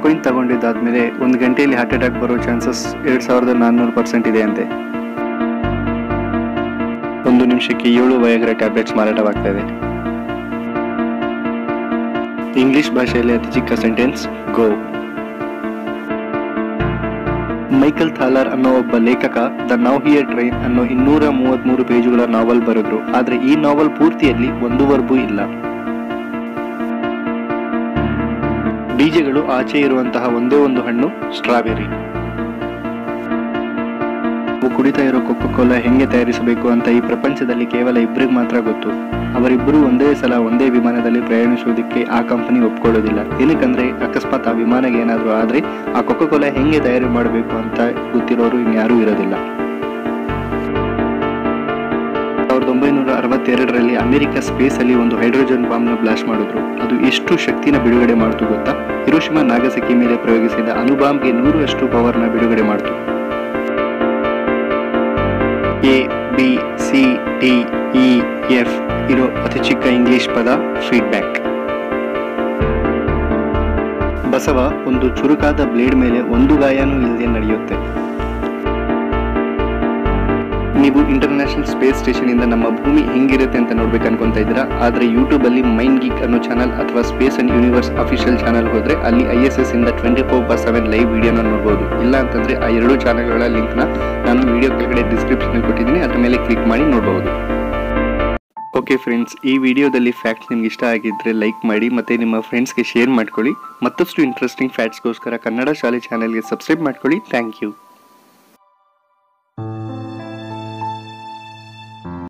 coin ತಗೊಂಡಿದ್ದಾದ್ಮೇಲೆ ಒಂದು ಗಂಟೆಯಲ್ಲಿ heart attack ಬರೋ ಚಾನ್ಸಸ್ ಎರಡು ಸಾವಿರದ ನಾನ್ನೂರು ಪರ್ಸೆಂಟ್ ಇದೆ ಅಂತೆ ಒಂದು ನಿಮಿಷಕ್ಕೆ ಏಳು ವಯಾಗ್ರ ಟ್ಯಾಬ್ಲೆಟ್ಸ್ ಮಾರಾಟವಾಗ್ತಾ ಇದೆ ಇಂಗ್ಲಿಷ್ ಭಾಷೆಯಲ್ಲಿ ಅತಿ ಚಿಕ್ಕ ಸೆಂಟೆನ್ಸ್ ಗೋ ಮೈಕಲ್ ಥಾಲರ್ ಅನ್ನೋ ಒಬ್ಬ ಲೇಖಕ ದ ನೌ ಹಿಯರ್ ಟ್ರೈನ್ ಅನ್ನೋ ಇನ್ನೂರ ಮೂವತ್ಮೂರು ಪೇಜುಗಳ ನಾವಲ್ ಬರೆದ್ರು ಆದ್ರೆ ಈ ನಾವಲ್ ಪೂರ್ತಿಯಲ್ಲಿ ಒಂದು ವರ್ಬು ಇಲ್ಲ ಬೀಜಗಳು ಆಚೆ ಇರುವಂತಹ ಒಂದೇ ಒಂದು ಹಣ್ಣು ಸ್ಟ್ರಾಬೆರಿ ನಾವು ಕುಡಿತಾ ಇರೋ ಕೊಕ್ಕೋ ಕೋಲಾ ಹೆಂಗೆ ತಯಾರಿಸಬೇಕು ಅಂತ ಈ ಪ್ರಪಂಚದಲ್ಲಿ ಕೇವಲ ಇಬ್ಬರಿಗೆ ಮಾತ್ರ ಗೊತ್ತು ಅವರಿಬ್ಬರು ಒಂದೇ ಸಲ ಒಂದೇ ವಿಮಾನದಲ್ಲಿ ಪ್ರಯಾಣಿಸುವುದಕ್ಕೆ ಆ ಕಂಪನಿ ಒಪ್ಕೊಳ್ಳೋದಿಲ್ಲ ಏನಕ್ಕಂದ್ರೆ ಅಕಸ್ಮಾತ್ ಆ ವಿಮಾನಕ್ಕೆ ಏನಾದರೂ ಆದ್ರೆ ಆ ಕೊಕ್ಕೋ ಕೋಲಾ ಹೆಂಗೆ ತಯಾರು ಮಾಡಬೇಕು ಅಂತ ಗೊತ್ತಿರೋರು ಇನ್ಯಾರೂ ಇರೋದಿಲ್ಲ ಸಾವಿರದ ಒಂಬೈನೂರ ಅರವತ್ತೆರಡರಲ್ಲಿ ಅಮೆರಿಕ ಸ್ಪೇಸ್ ಅಲ್ಲಿ ಒಂದು ಹೈಡ್ರೋಜನ್ ಬಾಂಬ್ ನ ಬ್ಲಾಸ್ಟ್ ಮಾಡಿದ್ರು ಅದು ಎಷ್ಟು ಶಕ್ತಿನ ಬಿಡುಗಡೆ ಮಾಡಿತು ಗೊತ್ತಾ ಹಿರೋಶಿಮಾ ನಾಗಸಕಿ ಮೇಲೆ ಪ್ರಯೋಗಿಸಿದ ಅಣುಬಾಂಬ್ಗೆ ನೂರು ಅಷ್ಟು ಪವರ್ ನ ಬಿಡುಗಡೆ ಮಾಡಿತು A B C T E F ಇರೋ ಅತಿ ಚಿಕ್ಕ ಇಂಗ್ಲಿಷ್ ಪದ ಫೀಡ್ಬ್ಯಾಕ್ ಬಸವ ಒಂದು ಚುರುಕಾದ ಬ್ಲೇಡ್ ಮೇಲೆ ಒಂದು ಗಾಯನೂ ಇಲ್ಲದೆ ನಡೆಯುತ್ತೆ ನೀವು ಇಂಟರ್ನ್ಯಾಷನಲ್ ಸ್ಪೇಸ್ ಸ್ಟೇಷನ್ ಇಂದ ನಮ್ಮ ಭೂಮಿ ಹೆಂಗಿರುತ್ತೆ ಅಂತ ನೋಡ್ಬೇಕು ಅನ್ಕೊಂತ ಇದ್ದೀರಾ ಆದ್ರೆ ಯೂಟ್ಯೂಬ್ ಅಲ್ಲಿ ಮೈಂಡ್ ಗೀಕ್ ಅನ್ನೋ ಚಾನಲ್ ಅಥವಾ space and universe official channel ಹೋದ್ರೆ ಅಲ್ಲಿ ಐ ಎಸ್ ಎಸ್ ಇಂದ twenty four by seven live ವಿಡಿಯೋನ ನೋಡ್ಬೋದು ಇಲ್ಲ ಅಂತಂದ್ರೆ ಆ ಎರಡು ಚಾನಲ್ಗಳ ಲಿಂಕ್ನ ನಾನು ವಿಡಿಯೋ ಕೆಳಗಡೆ ಡಿಸ್ಕ್ರಿಪ್ಷನ್ ಕೊಟ್ಟಿದ್ದೀನಿ ಅದ್ರ ಮೇಲೆ ಕ್ಲಿಕ್ ಮಾಡಿ ನೋಡಬಹುದು ಓಕೆ ಫ್ರೆಂಡ್ಸ್ ಈ ವಿಡಿಯೋದಲ್ಲಿ ಫ್ಯಾಕ್ಟ್ಸ್ ನಿಮ್ಗೆ ಇಷ್ಟ ಆಗಿದ್ರೆ ಲೈಕ್ ಮಾಡಿ ಮತ್ತೆ ನಿಮ್ಮ ಫ್ರೆಂಡ್ಸ್ಗೆ ಶೇರ್ ಮಾಡ್ಕೊಳ್ಳಿ ಮತ್ತಷ್ಟು ಇಂಟ್ರೆಸ್ಟಿಂಗ್ ಫ್ಯಾಕ್ಟ್ಸ್ಗೋಸ್ಕರ ಕನ್ನಡ ಶಾಲೆ ಚಾನೆಲ್ಗೆ ಸಬ್ಸ್ಕ್ರೈಬ್ ಮಾಡ್ಕೊಳ್ಳಿ ಥ್ಯಾಂಕ್ ಯು